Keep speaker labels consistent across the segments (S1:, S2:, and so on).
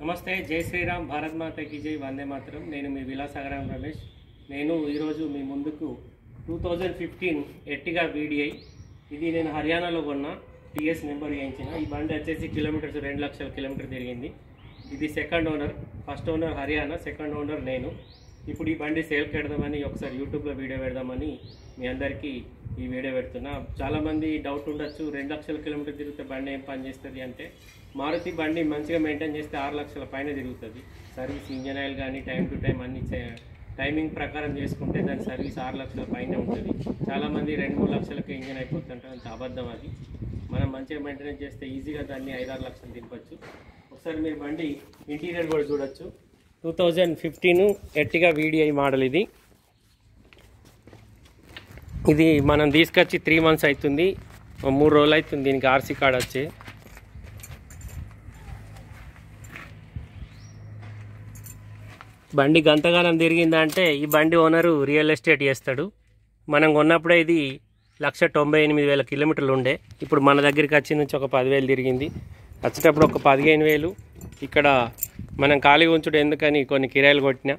S1: నమస్తే జై శ్రీరామ్ భారత్ మాతకి జై వందే మాతరం నేను మీ విలాసాగరం రమేష్ నేను ఈరోజు మీ ముందుకు two thousand fifteen Ertiga VDI ఇది నేను హర్యానాలో కొన్న టీఎస్ నెంబర్ వేయించిన ఈ బండి వచ్చేసి కిలోమీటర్స్ రెండు లక్షల కిలోమీటర్ తిరిగింది ఇది second owner first owner Haryana second owner నేను ఇప్పుడు ఈ బండి సేల్ పెడదామని ఒకసారి యూట్యూబ్లో వీడియో పెడదామని మీ అందరికీ ఈ వీడియో పెడుతున్నా చాలామంది డౌట్ ఉండొచ్చు రెండు లక్షల కిలోమీటర్ తిరిగితే బండి ఏం పని చేస్తుంది అంటే మారుతి బండి మంచిగా మెయింటైన్ చేస్తే ఆరు లక్షల పైన తిరుగుతుంది సర్వీస్ ఇంజన్ ఆయిల్ కానీ టైం టు టైం అన్ని చే- టైమింగ్ ప్రకారం చేసుకుంటే దాని సర్వీస్ ఆరు లక్షల పైన ఉంటుంది చాలామంది రెండు మూడు లక్షలకి ఇంజన్ అయిపోతుంటారు అంత అబద్ధం అది మనం మంచిగా మెయింటెనెన్స్ చేస్తే ఈజీగా దాన్ని ఐదారు లక్షలు దింపచ్చు ఒకసారి మీరు బండి ఇంటీరియర్ కూడా చూడొచ్చు two thousand fifteen Ertiga VDI model ఇది ఇది మనం తీసుకొచ్చి త్రీ మంత్స్ అవుతుంది ఓ మూడు రోజులు అవుతుంది దీనికి ఆర్సీ కార్డ్ వచ్చి బండి గంతగానం తిరిగిందంటే ఈ బండి ఓనరు రియల్ ఎస్టేట్ చేస్తాడు మనం కొన్నప్పుడే ఇది లక్ష తొంభై ఎనిమిది వేల కిలోమీటర్లు ఉండే ఇప్పుడు మన దగ్గరికి వచ్చి నుంచి ఒక పదివేలు తిరిగింది వచ్చేటప్పుడు ఒక పదిహేను వేలు ఇక్కడ మనం ఖాళీగా ఉంచుడు ఎందుకని కొన్ని కిరాయిలు కొట్టినా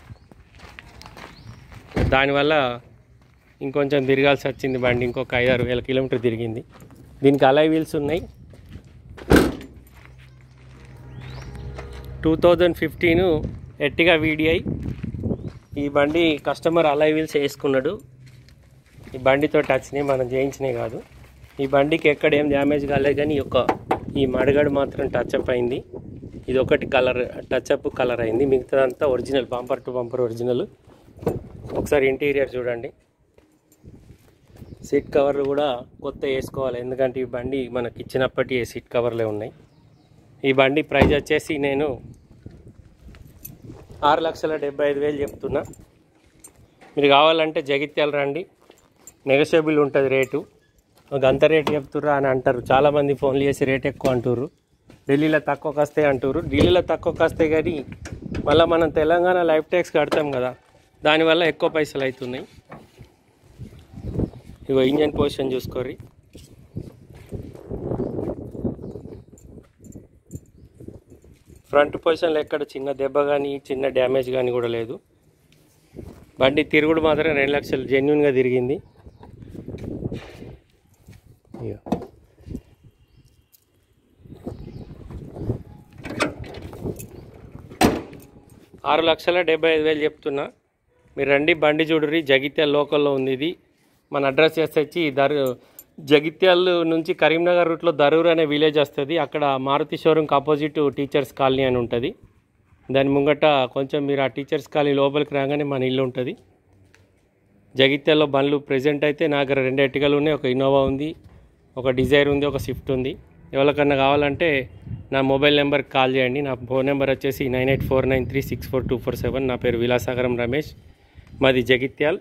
S1: దానివల్ల ఇంకొంచెం తిరగాల్సి వచ్చింది బండి ఇంకొక ఐదారు వేల కిలోమీటర్ తిరిగింది దీనికి అలై వీల్స్ ఉన్నాయి two thousand fifteen Ertiga VDI ఈ బండి కస్టమర్ అలై వీల్స్ వేసుకున్నాడు ఈ బండితో వచ్చినాయి మనం చేయించినాయి కాదు ఈ బండికి ఎక్కడ ఏం డ్యామేజ్ కాలేదు కానీ ఈ యొక్క ఈ మడగడు మాత్రం టచ్ అప్ అయింది ఇది ఒకటి కలర్ టచ్ అప్ కలర్ అయింది మిగతాదంతా original bumper to bumper original ఒకసారి ఇంటీరియర్ చూడండి సీట్ కవర్లు కూడా కొత్త వేసుకోవాలి ఎందుకంటే ఈ బండి మనకి ఇచ్చినప్పటి సీట్ కవర్లే ఉన్నాయి ఈ బండి ప్రైస్ వచ్చేసి నేను ఆరు లక్షల డెబ్బై ఐదు వేలు చెప్తున్నా మీరు కావాలంటే జగిత్యాల రండి నెగోషియబుల్ ఉంటుంది రేటు ఒక అంత రేటు చెప్తుర్రా అని అంటారు చాలామంది ఫోన్లు చేసి రేట్ ఎక్కువ అంటారు ఢిల్లీలో తక్కువకి వస్తాయి అంటారు ఢిల్లీలో తక్కువకి వస్తాయి కానీ మళ్ళీ మనం తెలంగాణ లైఫ్ ట్యాక్స్ కడతాం కదా దానివల్ల ఎక్కువ పైసలు అవుతున్నాయి ఇగో ఇంజన్ పొజిషన్ చూసుకోర్రి ఫ్రంట్ పొజిషన్లో ఎక్కడ చిన్న దెబ్బ కానీ చిన్న డ్యామేజ్ కానీ కూడా లేదు బండి తిరుగుడు మాత్రం రెండు లక్షలు జెన్యున్గా తిరిగింది ఇగో. ఆరు లక్షల డెబ్బై ఐదు వేలు చెప్తున్నా మీరు రండి బండి చూడరి జగిత్యాల లోకల్లో ఉంది ఇది మన అడ్రస్ చేస్తే వచ్చి దర్ జగిత్యాల నుంచి కరీంనగర్ రూట్లో దరూర్ అనే విలేజ్ వస్తుంది అక్కడ మారుతి షోరూమ్కి ఆపోజిట్ టీచర్స్ కాలనీ అని ఉంటుంది దాని ముంగట కొంచెం మీరు ఆ టీచర్స్ కాలనీ లోపలికి రాగానే మన ఇల్లు ఉంటుంది జగిత్యాల్లో బండ్లు ప్రెజెంట్ అయితే నా దగ్గర రెండు ఎట్టికలు ఉన్నాయి ఒక ఇన్నోవా ఉంది ఒక డిజైర్ ఉంది ఒక స్విఫ్ట్ ఉంది ఎవరికన్నా కావాలంటే నా మొబైల్ నెంబర్కి కాల్ చేయండి నా ఫోన్ నెంబర్ వచ్చేసి nine eight four nine three six four two four seven నా పేరు విలాసాగరం రమేష్ మాది జగిత్యాల్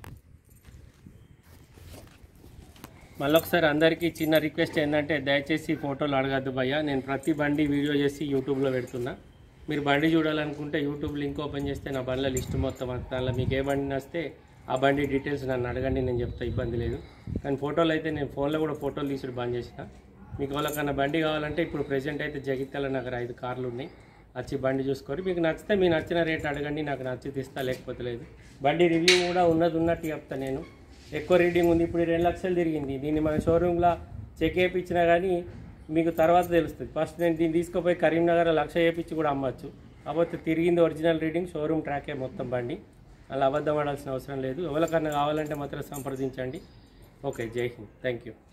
S1: మళ్ళొకసారి అందరికీ చిన్న రిక్వెస్ట్ ఏంటంటే దయచేసి ఫోటోలు అడగద్దు భయ్య నేను ప్రతి బండి వీడియో చేసి యూట్యూబ్లో పెడుతున్నా మీరు బండి చూడాలనుకుంటే యూట్యూబ్ లింక్ ఓపెన్ చేస్తే నా బండ్ల లిస్ట్ మొత్తం వస్తుంది. దానిలో మీకు ఏ బండి నస్తే ఆ బండి డీటెయిల్స్ నన్ను అడగండి నేను చెప్తా ఇబ్బంది లేదు కానీ ఫోటోలు అయితే నేను ఫోన్లో కూడా ఫోటోలు తీసుడు బంద్ చేసిన మీకు వాళ్ళకన్నా బండి కావాలంటే ఇప్పుడు ప్రెజెంట్ అయితే జగిత్యాల నగర ఐదు కార్లు ఉన్నాయి వచ్చి బండి చూసుకొని మీకు నచ్చితే మీ నచ్చిన రేట్ అడగండి నాకు నచ్చితే ఇస్తా లేకపోతే లేదు బండి రివ్యూ కూడా ఉన్నది ఉన్నట్టు చెప్తా నేను ఎక్కువ రీడింగ్ ఉంది ఇప్పుడు ఈ రెండు లక్షలు తిరిగింది దీన్ని మన షోరూమ్లో చెక్ వేయించినా కానీ మీకు తర్వాత తెలుస్తుంది ఫస్ట్ నేను దీన్ని తీసుకుపోయి కరీంనగర్ లక్ష వేయించి కూడా అమ్మచ్చు కాకపోతే తిరిగింది ఒరిజినల్ రీడింగ్ షోరూమ్ ట్రాకే మొత్తం బండి అలా అబద్ధం ఆడాల్సిన అవసరం లేదు ఎవరికన్నా కావాలంటే మాత్రం సంప్రదించండి ఓకే జై హింద్ థ్యాంక్ యూ